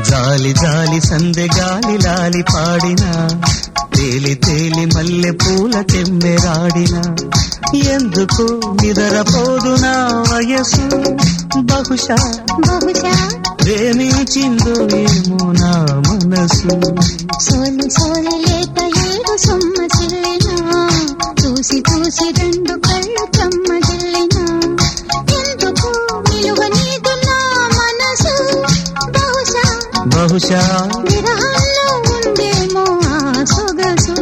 జాలి జాలి సందె గాలి లాలి పాడిన తేలి తేలి మల్లె పూల తెమ్మెరాడిన ఎందుకు నిదరపోదు నా వయసు బహుశా బహుశా ప్రేమించిందో ఏమో నా మనసు సోలు సోలు లేక ఏడు సొమ్మ చెల్లినా చూసి చూసి రెండు కళ్ళు చెమ్మ చెల్లినా ఎందుకు నిలువ నీదు నా మనసు బహుశా బహుశా విరహంలో ఉందేమో ఆ సొగసు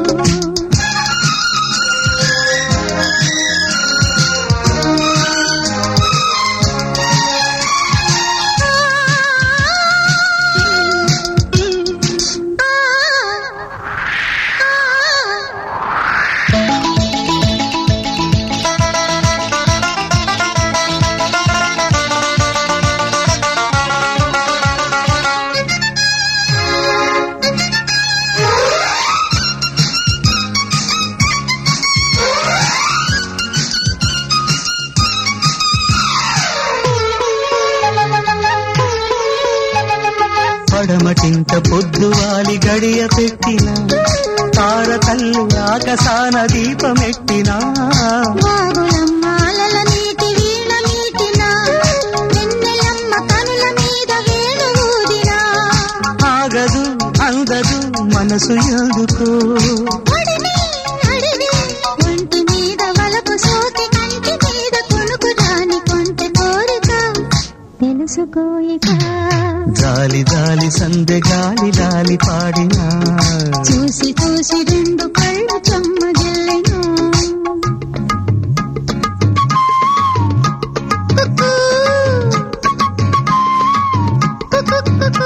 పడమటింట పొద్దువాలి గడియ పెట్టిన తార తల్లి ఆకసాన దీపమెట్టినా వాగులమ్మ అలల నీటి వీణ మీటినా వెన్నెలమ్మ కనుల మీద వేలు ఊదినా ఆగదు అందదు మనసు ఎందుకు అడివి అడివి ఒంటి మీద వలపు సోకి కంటి మీద కొనుకు రాని కొంటె కోరిక తెలుసుకోయిక జాలి జాలి సందె గాలి లాలి పాడినా చూసి చూసి రెండు కళ్ళు చెమ్మ జల్లినా కుకూ. కుకు కుకు.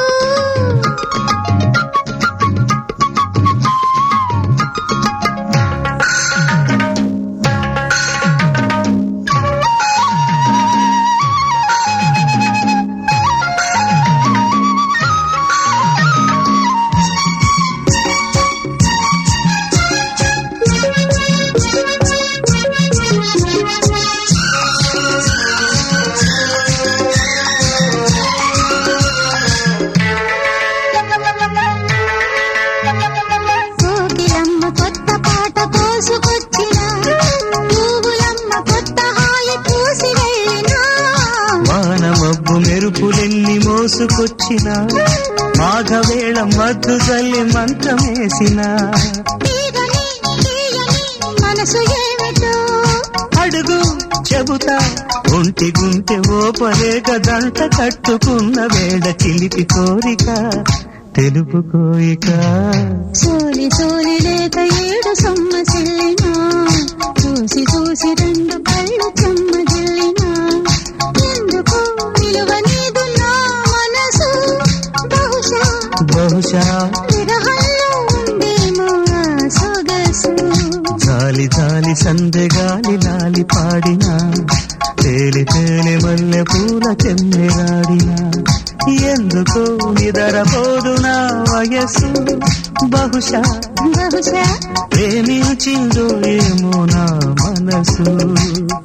కోకిలమ్మ కొత్త పాట కోసుకొచ్చిన పువ్వులమ్మ కొత్త హాయి పూసి వెళ్ళినా వాన మబ్బు మెరుపులెన్ని మోసుకొచ్చిన మాఘవేళ మద్దు తల్లి మంత్రమేసిన తీగని తీయని మనసు ఏమిటో అడుగు చెబుతా ఒంటి గుంటె ఓపలేక దంట కట్టుకున్న వేడ చిలిపి కోరిక తెలుపు కోయిక సోలి సోలి లేక ఏడు సొమ్మ చెల్లినా చూసి చూసి రెండు కళ్ళు చెమ్మ జల్లినా ఎందుకు నిలువ నీదు నా మనసు బహుశా బహుశా విరహంలో ఉందేమో ఆ సొగసు జాలి జాలి సందె గాలి లాలి పాడినా తేలి తేలి మల్లె పూల చెమ్మెరాడినా ఎందుకో నిదరపోదు నా వయసు బహుశా బహుశా ప్రేమించిందో ఏమో నా మనసు